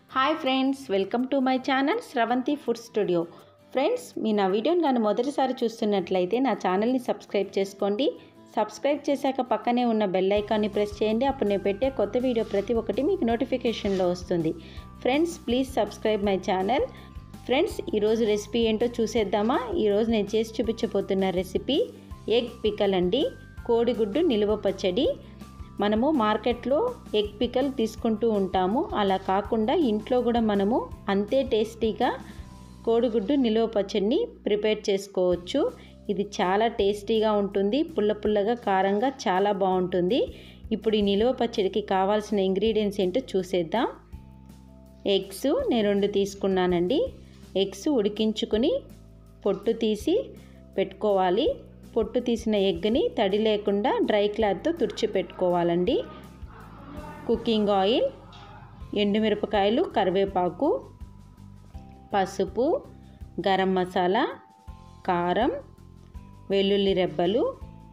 hi friends welcome to my channel Sravanthi food studio friends మీ నా వీడియోని కానీ మొదటిసారి చూస్తున్నట్లయితే నా ఛానల్ని సబ్స్క్రైబ్ చేసుకోండి సబ్స్క్రైబ్ చేశాక పక్కనే ఉన్న బెల్ ఐకాన్ని ప్రెస్ చేయండి అప్పుడు నేను పెట్టే కొత్త వీడియో ప్రతి ఒక్కటి మీకు నోటిఫికేషన్లో వస్తుంది friends please subscribe my channel friends ఈరోజు రెసిపీ ఏంటో చూసేద్దామా ఈరోజు నేను చేసి చూపించబోతున్న రెసిపీ ఎగ్ పికల్ అండి కోడిగుడ్డు నిలువ పచ్చడి మనము మార్కెట్లో ఎగ్ పికల్ తీసుకుంటూ ఉంటాము అలా కాకుండా ఇంట్లో కూడా మనము అంతే టేస్టీగా కోడిగుడ్డు నిలువ పచ్చడిని ప్రిపేర్ చేసుకోవచ్చు ఇది చాలా టేస్టీగా ఉంటుంది పుల్ల పుల్లగా కారంగా చాలా బాగుంటుంది ఇప్పుడు ఈ నిలువ పచ్చడికి కావాల్సిన ఇంగ్రీడియంట్స్ ఏంటో చూసేద్దాం ఎగ్స్ నేను రెండు తీసుకున్నానండి ఎగ్స్ ఉడికించుకుని పొట్టు తీసి పెట్టుకోవాలి పొట్టు తీసిన ఎగ్ని తడి లేకుండా డ్రై క్లాత్తో తుడిచి పెట్టుకోవాలండి కుకింగ్ ఆయిల్ ఎండుమిరపకాయలు కరివేపాకు పసుపు గరం మసాలా కారం వెల్లుల్లి రెబ్బలు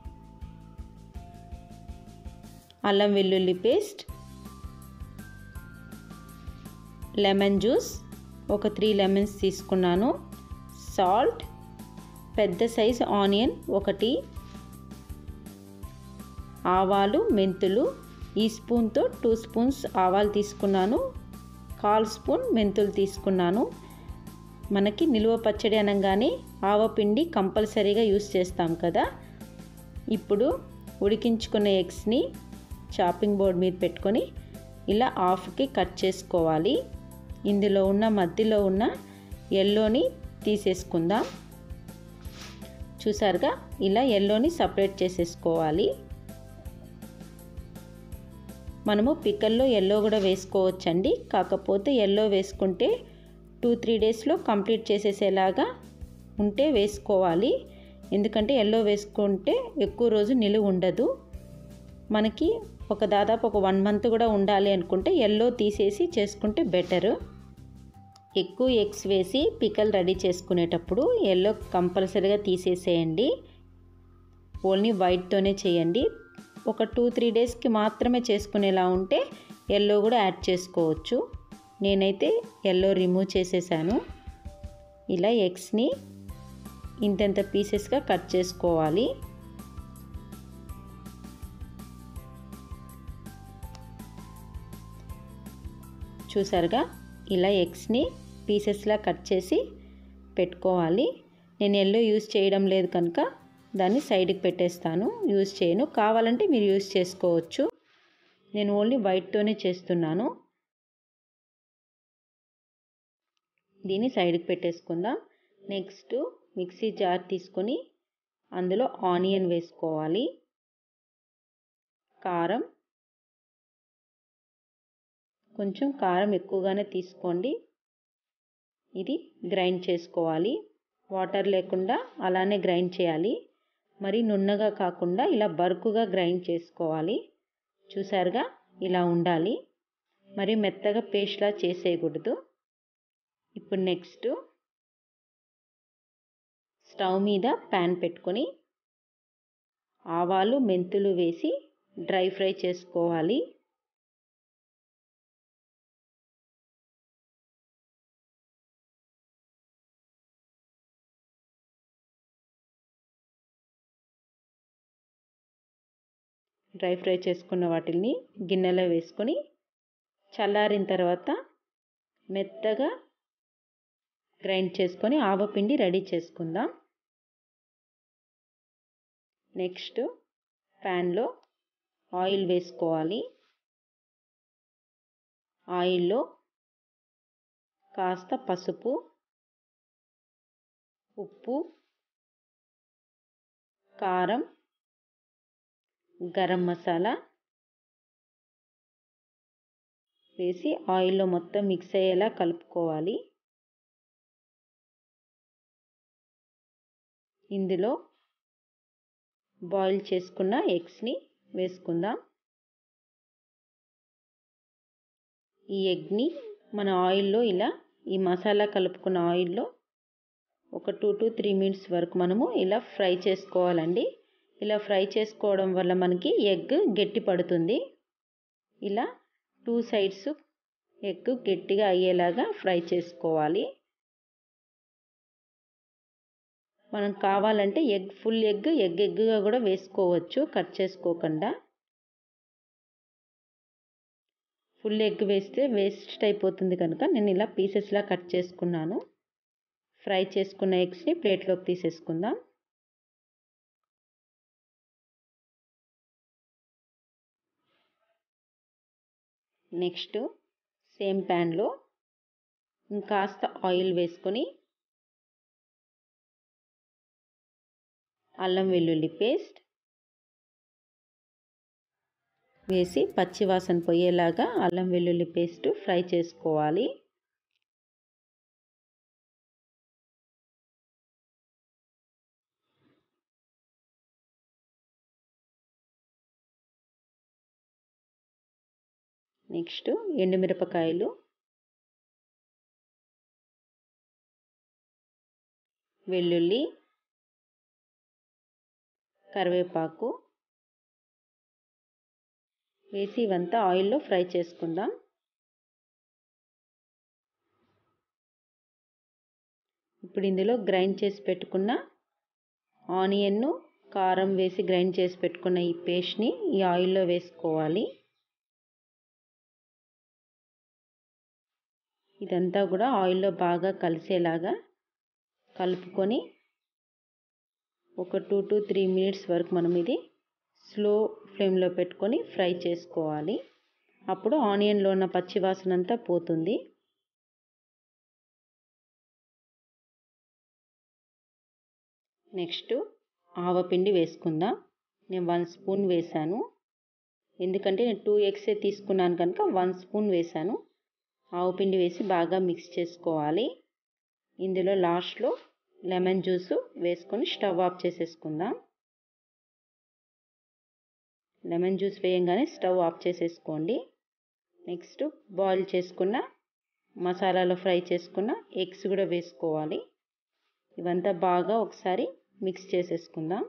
అల్లం వెల్లుల్లి పేస్ట్ లెమన్ జ్యూస్ ఒక త్రీ లెమన్స్ తీసుకున్నాను సాల్ట్ పెద్ద సైజ్ ఆనియన్ ఒకటి ఆవాలు మెంతులు ఈ స్పూన్తో టూ స్పూన్స్ ఆవాలు తీసుకున్నాను కాల్ స్పూన్ మెంతులు తీసుకున్నాను మనకి నిలువ పచ్చడి అనగానే ఆవపిండి కంపల్సరీగా యూస్ చేస్తాం కదా ఇప్పుడు ఉడికించుకున్న ఎగ్స్ని చాపింగ్ బోర్డ్ మీద పెట్టుకొని ఇలా హాఫ్కి కట్ చేసుకోవాలి ఇందులో ఉన్న మధ్యలో ఉన్న ఎల్లోని తీసేసుకుందాం చూసారుగా ఇలా ఎల్లోని సపరేట్ చేసేసుకోవాలి మనము పిక్కల్లో ఎల్లో కూడా వేసుకోవచ్చండి కాకపోతే ఎల్లో వేసుకుంటే టూ త్రీ డేస్లో కంప్లీట్ చేసేసేలాగా ఉంటే వేసుకోవాలి ఎందుకంటే ఎల్లో వేసుకుంటే ఎక్కువ రోజు నిలువ ఉండదు మనకి ఒక దాదాపు ఒక వన్ మంత్ కూడా ఉండాలి అనుకుంటే ఎల్లో తీసేసి చేసుకుంటే బెటరు ఎక్కువ ఎగ్స్ వేసి పికల్ రెడీ చేసుకునేటప్పుడు ఎల్లో కంపల్సరీగా తీసేసేయండి ఓన్లీ వైట్తోనే చేయండి ఒక టూ త్రీ డేస్కి మాత్రమే చేసుకునేలా ఉంటే ఎల్లో కూడా యాడ్ చేసుకోవచ్చు నేనైతే ఎల్లో రిమూవ్ చేసేసాను ఇలా ఎగ్స్ని ఇంతెంత పీసెస్గా కట్ చేసుకోవాలి చూసారుగా ఇలా ఎగ్స్ని పీసెస్లా కట్ చేసి పెట్టుకోవాలి నేను ఎల్లో యూజ్ చేయడం లేదు కనుక దాన్ని సైడ్కి పెట్టేస్తాను యూజ్ చేయను కావాలంటే మీరు యూజ్ చేసుకోవచ్చు నేను ఓన్లీ వైట్తోనే చేస్తున్నాను దీన్ని సైడ్కి పెట్టేసుకుందాం నెక్స్ట్ మిక్సీ జార్ తీసుకొని అందులో ఆనియన్ వేసుకోవాలి కారం కొంచెం కారం ఎక్కువగానే తీసుకోండి ఇది గ్రైండ్ చేసుకోవాలి వాటర్ లేకుండా అలానే గ్రైండ్ చేయాలి మరి నున్నగా కాకుండా ఇలా బరుకుగా గ్రైండ్ చేసుకోవాలి చూసారుగా ఇలా ఉండాలి మరి మెత్తగా పేస్ట్లా చేసేయకూడదు ఇప్పుడు నెక్స్ట్ స్టవ్ మీద ప్యాన్ పెట్టుకొని ఆవాలు మెంతులు వేసి డ్రై ఫ్రై చేసుకోవాలి డ్రై ఫ్రై చేసుకున్న వాటిని గిన్నెలో వేసుకొని చల్లారిన తర్వాత మెత్తగా గ్రైండ్ చేసుకొని ఆవపిండి రెడీ చేసుకుందాం నెక్స్ట్ ప్యాన్లో ఆయిల్ వేసుకోవాలి ఆయిల్లో కాస్త పసుపు ఉప్పు కారం గరం మసాలా వేసి ఆయిల్లో మొత్తం మిక్స్ అయ్యేలా కలుపుకోవాలి ఇందులో బాయిల్ చేసుకున్న ఎగ్స్ని వేసుకుందాం ఈ ఎగ్ని మన ఆయిల్లో ఇలా ఈ మసాలా కలుపుకున్న ఆయిల్లో ఒక టూ టు త్రీ మినిట్స్ వరకు మనము ఇలా ఫ్రై చేసుకోవాలండి ఇలా ఫ్రై చేసుకోవడం వల్ల మనకి ఎగ్ గట్టి పడుతుంది ఇలా టూ సైడ్స్ ఎగ్ గట్టిగా అయ్యేలాగా ఫ్రై చేసుకోవాలి మనం కావాలంటే ఎగ్ ఫుల్ ఎగ్ ఎగ్ ఎగ్గా కూడా వేసుకోవచ్చు కట్ చేసుకోకుండా ఫుల్ ఎగ్ వేస్తే వేస్ట్ అయిపోతుంది కనుక నేను ఇలా పీసెస్లా కట్ చేసుకున్నాను ఫ్రై చేసుకున్న ఎగ్స్ని ప్లేట్లోకి తీసేసుకుందాం నెక్స్ట్ సేమ్ ప్యాన్లో ఇంకాస్త ఆయిల్ వేసుకొని అల్లం వెల్లుల్లి పేస్ట్ వేసి పచ్చివాసన పోయేలాగా అల్లం వెల్లుల్లి పేస్ట్ ఫ్రై చేసుకోవాలి నెక్స్ట్ ఎండుమిరపకాయలు వెల్లుల్లి కరివేపాకు వేసి ఇవంతా ఆయిల్లో ఫ్రై చేసుకుందాం ఇప్పుడు ఇందులో గ్రైండ్ చేసి పెట్టుకున్న ఆనియన్ను కారం వేసి గ్రైండ్ చేసి పెట్టుకున్న ఈ పేస్ట్ని ఈ ఆయిల్లో వేసుకోవాలి ఇదంతా కూడా ఆయిల్లో బాగా కలిసేలాగా కలుపుకొని ఒక టూ టు త్రీ మినిట్స్ వరకు మనం ఇది స్లో ఫ్లేమ్లో పెట్టుకొని ఫ్రై చేసుకోవాలి అప్పుడు ఆనియన్లో ఉన్న పచ్చివాసన అంతా పోతుంది నెక్స్ట్ ఆవపిండి వేసుకుందాం నేను వన్ స్పూన్ వేసాను ఎందుకంటే నేను టూ ఎగ్సే తీసుకున్నాను కనుక వన్ స్పూన్ వేసాను ఆవపిండి వేసి బాగా మిక్స్ చేసుకోవాలి ఇందులో లాస్ట్లో లెమన్ జ్యూస్ వేసుకొని స్టవ్ ఆఫ్ చేసేసుకుందాం లెమన్ జ్యూస్ వేయంగానే స్టవ్ ఆఫ్ చేసేసుకోండి నెక్స్ట్ బాయిల్ చేసుకున్న మసాలాలో ఫ్రై చేసుకున్న ఎగ్స్ కూడా వేసుకోవాలి ఇవంతా బాగా ఒకసారి మిక్స్ చేసేసుకుందాం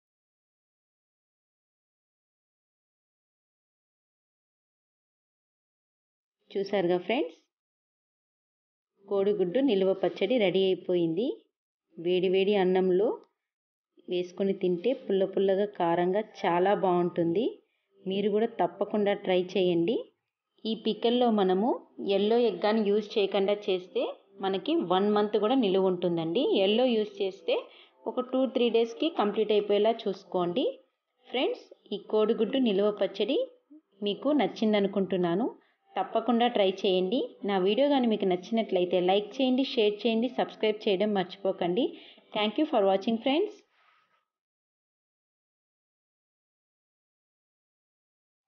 చూసారుగా ఫ్రెండ్స్ కోడిగుడ్డు నిల్వ పచ్చడి రెడీ అయిపోయింది వేడి వేడి అన్నంలో వేసుకొని తింటే పుల్ల పుల్లగా కారంగా చాలా బాగుంటుంది మీరు కూడా తప్పకుండా ట్రై చేయండి ఈ పికెల్లో మనము ఎల్లో ఎగ్ అని యూజ్ చేయకుండా చేస్తే మనకి వన్ మంత్ కూడా నిలువ ఉంటుందండి ఎల్లో యూజ్ చేస్తే ఒక టూ త్రీ డేస్కి కంప్లీట్ అయిపోయేలా చూసుకోండి ఫ్రెండ్స్ ఈ కోడిగుడ్డు నిల్వ పచ్చడి మీకు నచ్చిందనుకుంటున్నాను తప్పకుండా ట్రై చేయండి నా వీడియో కానీ మీకు నచ్చినట్లయితే లైక్ చేయండి షేర్ చేయండి సబ్స్క్రైబ్ చేయడం మర్చిపోకండి thank you for watching friends